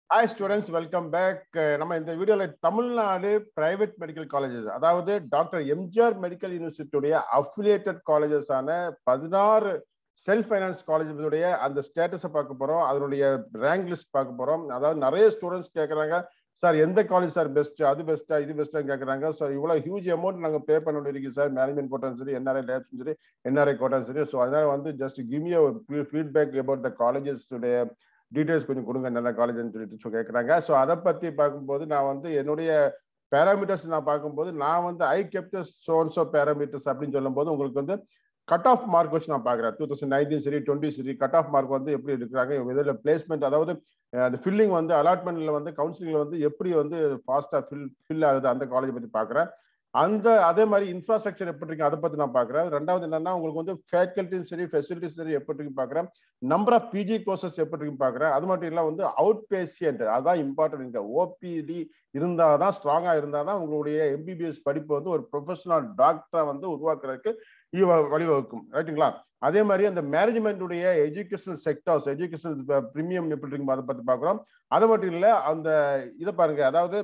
hi students welcome back நம்ம இந்த வீடியோல தமிழ்நாடு பிரைவேட் மெடிக்கல் காலேஜஸ் அதாவது டாக்டர் எம்ஜிஆர் மெடிக்கல் யூனிவர்சிட்டியுடைய அஃபிலியேட்டட் காலேஜஸ் ஆன பதினாறு செல்ஃப் ஃபைனான்ஸ் காலேஜுடைய அந்த ஸ்டேட்டஸை பார்க்க போறோம் அதனுடைய ரேங்க் லிஸ்ட் பார்க்க போறோம் அதாவது நிறைய ஸ்டூடெண்ட்ஸ் கேட்குறாங்க சார் எந்த காலேஜ் சார் பெஸ்ட் அது பெஸ்ட்டா இது பெஸ்ட்டா கேட்குறாங்க சார் இவ்வளோ ஹியூஜ் அமௌண்ட் நாங்கள் பே பண்ண வேண்டியிருக்கு சார் மேனேஜ்மெண்ட் கோட்டாலும் சரி என்ஆர்ஐ லேப்ஸும் சரி என்ஆர்ஐ கோட்டாலும் சரி ஸோ அதனால வந்து just give you feedback about the colleges உடைய டீடைல்ஸ் கொஞ்சம் கொடுங்க நல்ல காலேஜ்னு சொல்லிட்டு கேட்குறாங்க ஸோ அதை பற்றி பார்க்கும்போது நான் வந்து என்னுடைய பேராமீட்டர்ஸ் நான் பார்க்கும்போது நான் வந்து ஐ கெப்டஸ் சோன்சோ பேராமீட்டர்ஸ் அப்படின்னு சொல்லும்போது உங்களுக்கு வந்து கட் ஆஃப் மார்க் வச்சு நான் பார்க்குறேன் டூ தௌசண்ட் நைன்டீன் சரி டுவெண்ட்டி சரி கட் ஆஃப் மார்க் வந்து எப்படி எடுக்கிறாங்க இதில் பிளேஸ்மெண்ட் அதாவது அந்த ஃபில்லிங் வந்து அலாட்மெண்ட்ல வந்து கவுன்சிலிங்ல வந்து எப்படி வந்து ஃபாஸ்ட்டாக ஃபில் ஃபில் ஆகுது அந்த காலேஜ் பற்றி பார்க்குறேன் அந்த அதே மாதிரி இன்ஃப்ராஸ்ட்ரக்சர் எப்படி இருக்கு அதை பத்தி நான் பாக்குறேன் ரெண்டாவது என்னன்னா உங்களுக்கு வந்து ஃபேக்கல்ட்டியும் சரி ஃபெசிலிட்டிஸ் சரி எப்படி இருக்கு பாக்குறேன் நம்பர் ஆஃப் பிஜி கோர்சஸ் எப்படி இருக்கு பாக்குறேன் அது மட்டும் இல்ல வந்து அவுட் பேசியன்ட் அதான் இம்பார்ட்டன்ட் இங்க ஓபிடி இருந்தாதான் ஸ்ட்ராங்கா இருந்தாதான் உங்களுடைய எம்பிபிஎஸ் படிப்பு வந்து ஒரு ப்ரொஃபஷனல் டாக்டரை வந்து உருவாக்குறதுக்கு வழிவகுக்கும் ரைட்டுங்களா அதே மாதிரி அந்த மேனேஜ்மெண்ட்டுடைய எஜுகேஷனல் செக்டர்ஸ் எஜுகேஷனல் ப்ரீமியம் எப்படி இருக்கு அதை பத்தி பாக்குறோம் அது மட்டும் இல்ல அந்த இதை பாருங்க அதாவது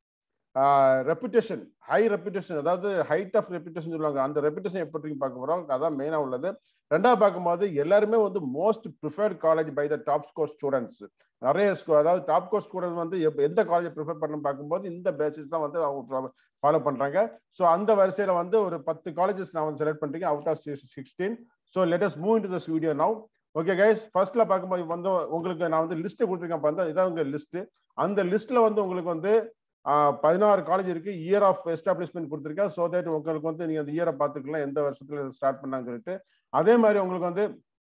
ரெப்புடேஷன் ஹை ரெப்புடேஷன் அதாவது ஹைட் ஆஃப் ரெப்புடேஷன் சொல்லுவாங்க அந்த ரெப்புடேஷன் எப்படி பார்க்க போறோம் அதான் மெயினா உள்ளது ரெண்டாவது பார்க்கும்போது எல்லாருமே வந்து most preferred college by the top score students நிறைய அதாவது டாப் கோர் ஸ்டூடெண்ட் வந்து எந்த காலேஜ் ப்ரிஃபர் பண்ண பார்க்கும்போது இந்த பேசிஸ் தான் வந்து அவங்க ஃபாலோ பண்றாங்க ஸோ அந்த வரிசையில வந்து ஒரு பத்து காலேஜஸ் நான் வந்து செலக்ட் பண்ணிருக்கேன் out of sixteen so let's move in to this video now okay guys ஃபர்ஸ்ட்ல பார்க்கும்போது வந்து உங்களுக்கு நான் வந்து லிஸ்ட் கொடுத்துருக்கேன் பார்த்தா இதான் உங்க லிஸ்ட் அந்த லிஸ்ட்ல வந்து உங்களுக்கு வந்து பதினாறு காலேஜ் இருக்கு இயர் ஆஃப் எஸ்டாப்ளிஷ்மெண்ட் கொடுத்துருக்கேன் ஸோ தட் உங்களுக்கு வந்து நீங்க அந்த இயரை பார்த்துக்கலாம் எந்த வருஷத்துல ஸ்டார்ட் பண்ணாங்கன்னு சொல்லிட்டு அதே மாதிரி உங்களுக்கு வந்து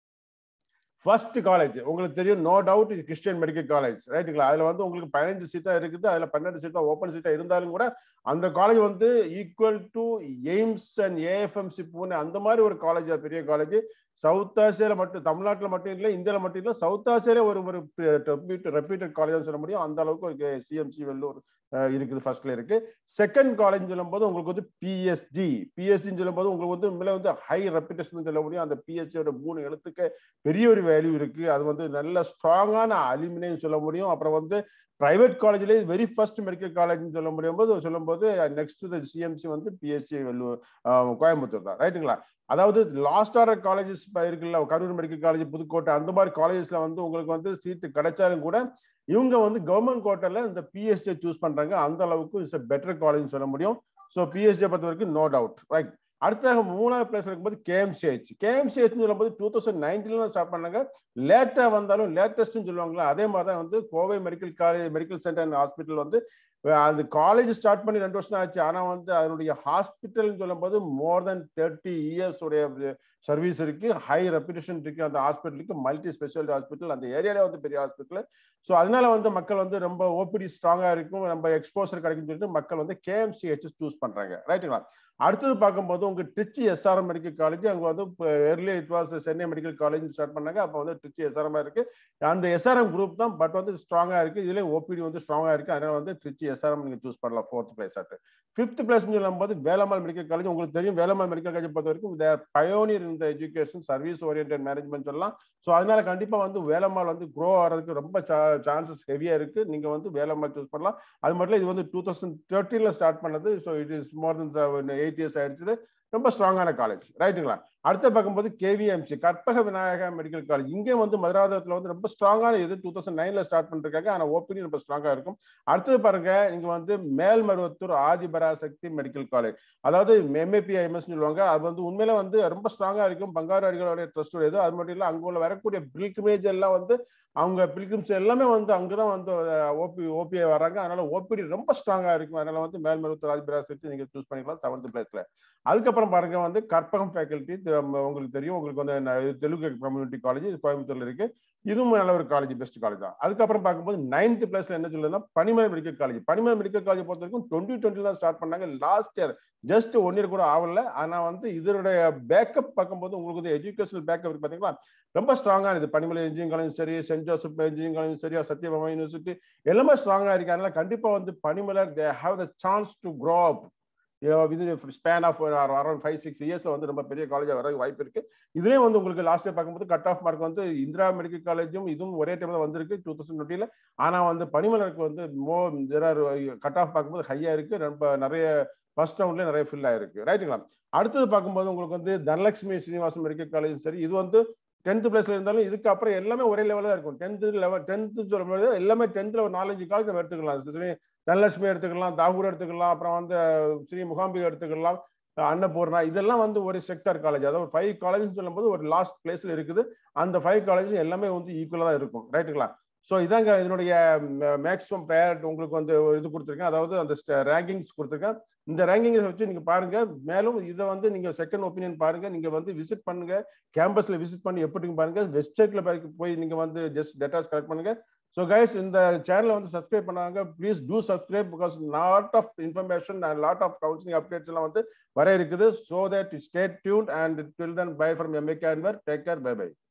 ஃபர்ஸ்ட் காலேஜ் உங்களுக்கு தெரியும் நோ டவுட் இது கிறிஸ்டியன் மெடிக்கல் காலேஜ் ரைட்டுங்களா அதுல வந்து உங்களுக்கு பதினஞ்சு சீட்டா இருக்குது அதுல பன்னெண்டு சீட்டா ஓப்பன் சீட்டா இருந்தாலும் கூட அந்த காலேஜ் வந்து equal to AIIMS and AFMC Pune அந்த மாதிரி ஒரு காலேஜ் பெரிய காலேஜ் சவுத் ஆசியால மட்டும் தமிழ்நாட்டில் மட்டும் இல்லை இந்தியாவில் மட்டும் இல்லை சவுத் ஆசியால ஒரு ஒரு ரெப்யூட்டட் காலேஜ் சொல்ல முடியும் அந்த அளவுக்கு ஒரு சிஎம்சி வெள்ளூர் இருக்குது ஃபர்ஸ்ட்ல இருக்கு செகண்ட் காலேஜ் சொல்லும் போது உங்களுக்கு வந்து பிஎஸ்டி பிஎஸ்டின்னு சொல்லும் போது உங்களுக்கு வந்து மேல வந்து ஹை ரெப்புடேஷன் சொல்ல முடியும் அந்த பிஎஸ்டியோட மூணு எழுத்துக்கு பெரிய ஒரு வேல்யூ இருக்கு அது வந்து நல்ல ஸ்ட்ராங்கான அலுமினியம் சொல்ல முடியும் அப்புறம் வந்து பிரைவேட் காலேஜ்லேயே வெரி ஃபர்ஸ்ட் மெடிக்கல் காலேஜ்னு சொல்ல முடியும் போது சொல்லும் போது நெக்ஸ்ட் சிஎம்சி வந்து பிஎஸ்சி வெல்லூர் கோயம்புத்தூர் தான் ரைட்டுங்களா அதாவது லாஸ்ட் ஆர்டர் காலேஜஸ் இருக்குல்ல கரூர் மெடிக்கல் காலேஜ் புதுக்கோட்டை அந்த மாதிரி காலேஜஸ்ல வந்து உங்களுக்கு வந்து சீட்டு கிடைச்சாலும் கூட இவங்க வந்து கவர்மெண்ட் கோட்டால இந்த பிஎஸ்டியை சூஸ் பண்றாங்க அந்த அளவுக்கு இட்ஸ் பெட்டர் காலேஜ் சொல்ல முடியும் ஸோ பிஎஸ்டியை பொறுத்த வரைக்கும் நோ டவுட் ரைட் அடுத்ததாக மூணாவது பிளேஸ் இருக்கும்போது கேஎம்சிஹெச் கேஎம்சிஹெச் சொல்லும்போது டூ தௌசண்ட் நைன்டீன்ல தான் ஸ்டார்ட் பண்ணாங்க லேட்டா வந்தாலும் லேட்டஸ்ட்னு சொல்லுவாங்களா அதே மாதிரி தான் வந்து Kovai medical college medical centre and hospital வந்து அந்த காலேஜ் ஸ்டார்ட் பண்ணி ரெண்டு வருஷம் ஆச்சு ஆனா வந்து அதனுடைய ஹாஸ்பிட்டல்னு சொல்லும் போது மோர் தென் தேர்ட்டி இயர்ஸ் உடைய சர்வீஸ் இருக்கு ஹை ரெப்புடேஷன் இருக்கு அந்த ஹாஸ்பிட்டலுக்கு மல்டி ஸ்பெஷாலிட்டி ஹாஸ்பிட்டல் அந்த ஏரியாலே வந்து பெரிய ஹாஸ்பிட்டல் ஸோ அதனால வந்து மக்கள் வந்து ரொம்ப ஓபிடி ஸ்ட்ராங்கா இருக்கும் நம்ம எக்ஸ்போசர் கிடைக்கும் சொல்லிட்டு மக்கள் வந்து கேஎம்சிஹெச் சூஸ் பண்றாங்க ரைட்டுங்களா அடுத்தது பார்க்கும்போது உங்க ட்ரிச்சி எஸ்ஆர்எம் மெடிக்கல் காலேஜ் அங்க வந்து early it was Chennai medical college start பண்ணாங்க அப்போ வந்து ட்ரிச்சி எஸ்ஆர்எம் இருக்கு அந்த எஸ்ஆர்எம் குரூப் தான் பட் வந்து ஸ்ட்ராங்கா இருக்கு இதுல ஓபிடி வந்து ஸ்ட்ராங்கா இருக்கு அதனால வந்து ட்ரிச்சி எஸ்ஆர்எம் நீங்க சூஸ் பண்ணலாம் ஃபோர்த் பிளேஸ் ஆட்டு ஃபிஃப்த் பிளேஸ் சொல்லும் போது வேலம்மாள் மெடிக்கல் காலேஜ் உங்களுக்கு தெரியும் வேலம்மாள் மெடிக்கல் காலேஜ் பொறுத்த வரைக்கும் பயோனியர் இந்த எஜுகேஷன் சர்வீஸ் ஓரியன்ட் மேனேஜ்மெண்ட் சொல்லலாம் ஸோ அதனால கண்டிப்பா வந்து வேலம்மாள் வந்து க்ரோ ஆகிறதுக்கு ரொம்ப சான்சஸ் ஹெவியா இருக்கு நீங்க வந்து வேலம்மாள் சூஸ் பண்ணலாம் அது மட்டும் இது வந்து டூ தௌசண்ட் தேர்ட்டீன்ல ஸ்டார்ட் பண்ணது so it is more then eight years ஆயிடுச்சு ரொம்ப ஸ்ட்ராங்கான காலேஜ் ரைட்டுங்களா அடுத்த பார்க்கும்போது KVMC Karpaga Vinayaga medical college இங்கே வந்து மதுராதகத்தில் வந்து ரொம்ப ஸ்ட்ராங்கான இது டூ தௌசண்ட் நைன்ல ஸ்டார்ட் பண்ணிருக்காங்க ஆனால் ஓபினி ரொம்ப ஸ்ட்ராங்கா இருக்கும் அடுத்தது பாருங்க இங்க வந்து மேல்மருவத்தூர் ஆதிபராசக்தி மெடிக்கல் காலேஜ் அதாவது எம்ஏபிஐஎம்எஸ் சொல்லுவாங்க அது வந்து உண்மையில வந்து ரொம்ப ஸ்ட்ராங்கா இருக்கும் பங்காரு அடிகளுடைய ட்ரஸ்ட் இது அது மட்டும் இல்லை அங்க உள்ள வரக்கூடிய பில்கிமேஜ் எல்லாம் வந்து அவங்க பில்கிம்ஸ் எல்லாமே வந்து அங்கதான் வந்து ஓபி ஓபிஐ வராங்க அதனால ஓபிடி ரொம்ப ஸ்ட்ராங்கா இருக்கும் அதனால வந்து மேல்மருவத்தூர் ஆதிபராசக்தி நீங்க சூஸ் பண்ணிக்கலாம் செவன்த் பிளேஸ்ல அதுக்கப்புறம் பாருங்க வந்து கற்பகம் ஃபேக்கல்டி உங்களுக்கு தெரியும் உங்களுக்கு வந்து தெலுங்கு கம்யூனிட்டி காலேஜ் கோயம்புத்தூர்ல இருக்கு இதுவும் நல்ல ஒரு காலேஜ் பெஸ்ட் காலேஜ் தான் அதுக்கப்புறம் பார்க்கும்போது நைன்த் பிளேஸ்ல என்ன சொல்லுதுன்னா Panimalai medical college Panimalai medical college பொறுத்த வரைக்கும் டுவெண்ட்டி டுவெண்ட்டி தான் ஸ்டார்ட் பண்ணாங்க last year just one year கூட ஆகல ஆனா வந்து இதனுடைய பேக்கப் பார்க்கும்போது உங்களுக்கு வந்து எஜுகேஷனல் பேக்கப் இருக்கு பாத்தீங்களா ரொம்ப ஸ்ட்ராங்கா இது பனிமலை இன்ஜினியரிங் காலேஜ் சரி சென்ட் ஜோசப் இன்ஜினியரிங் காலேஜ் சரி சத்யபாமா யூனிவர்சிட்டி எல்லாமே ஸ்ட்ராங்கா இருக்கு அதனால கண்டிப்பா வந்து Panimalai they have the chance to grow up இது span of around five six இயர்ஸ்ல வந்து ரொம்ப பெரிய காலேஜ் வர வாய்ப்பு இருக்கு இதுலயும் வந்து உங்களுக்கு லாஸ்ட் இயர் பார்க்கும்போது கட் ஆஃப் மார்க் வந்து இந்திரா மெடிக்கல் காலேஜும் இதுவும் ஒரே டைம்ல வந்திருக்கு டூ தௌசண்ட் டுவெண்ட்டில ஆனா வந்து பனிமலருக்கு வந்து மோ கட் ஆஃப் பார்க்கும்போது ஹையா இருக்கு ரொம்ப நிறைய ஃபர்ஸ்ட் ரவுண்ட்ல நிறைய ஃபில் ஆயிருக்கு ரைட்டுங்களா அடுத்தது பார்க்கும்போது உங்களுக்கு வந்து தனலட்சுமி ஸ்ரீனிவாசன் மெடிக்கல் காலேஜ் சரி இது வந்து டென்த் பிளஸ்ல இருந்தாலும் இதுக்கு அப்புறம் எல்லாமே ஒரே லெவலில் தான் இருக்கும் டென்த்து லெவல் டென்த்து சொல்லும்போது எல்லாமே டென்த்ல ஒரு நாலஞ்சு காலேஜ் நம்ம எடுத்துக்கலாம் ஸ்ரீ தனலட்சுமி எடுத்துக்கலாம் தாகூர் எடுத்துக்கலாம் அப்புறம் வந்து ஸ்ரீ முகாம்பிகை எடுத்துக்கலாம் அன்னபூர்ணா இதெல்லாம் வந்து ஒரு செக்டர் காலேஜ் அதாவது ஃபைவ் காலேஜ் சொல்லும்போது ஒரு லாஸ்ட் பிளேஸ்ல இருக்குது அந்த ஃபைவ் காலேஜ் எல்லாமே வந்து ஈக்குவலா தான் இருக்கும் ரைட்டுங்களா ஸோ இதாங்க இதனுடைய மேக்ஸிமம் ப்ரையாரிட்டி உங்களுக்கு வந்து இது கொடுத்துருக்கேன் அதாவது அந்த ரேங்கிங்ஸ் கொடுத்துருக்கேன் இந்த ரேங்கிங்கை வச்சு நீங்க பாருங்க மேலும் இதை வந்து நீங்க செகண்ட் ஒப்பீனியன் பாருங்க நீங்க வந்து விசிட் பண்ணுங்க கேம்பஸ்ல விசிட் பண்ணி எப்படி பாருங்க வெப்சைட்ல போய் நீங்க வந்து ஜஸ்ட் டேட்டாஸ் கலெக்ட் பண்ணுங்க ஸோ கைஸ் இந்த சேனலை வந்து சப்ஸ்கிரைப் பண்ணாங்க please do subscribe because lot of information and lot of counselling updates எல்லாம் வந்து வர இருக்குது so that stay tune and till then bye from MA கேன்வர் டேக் கேர் பை பை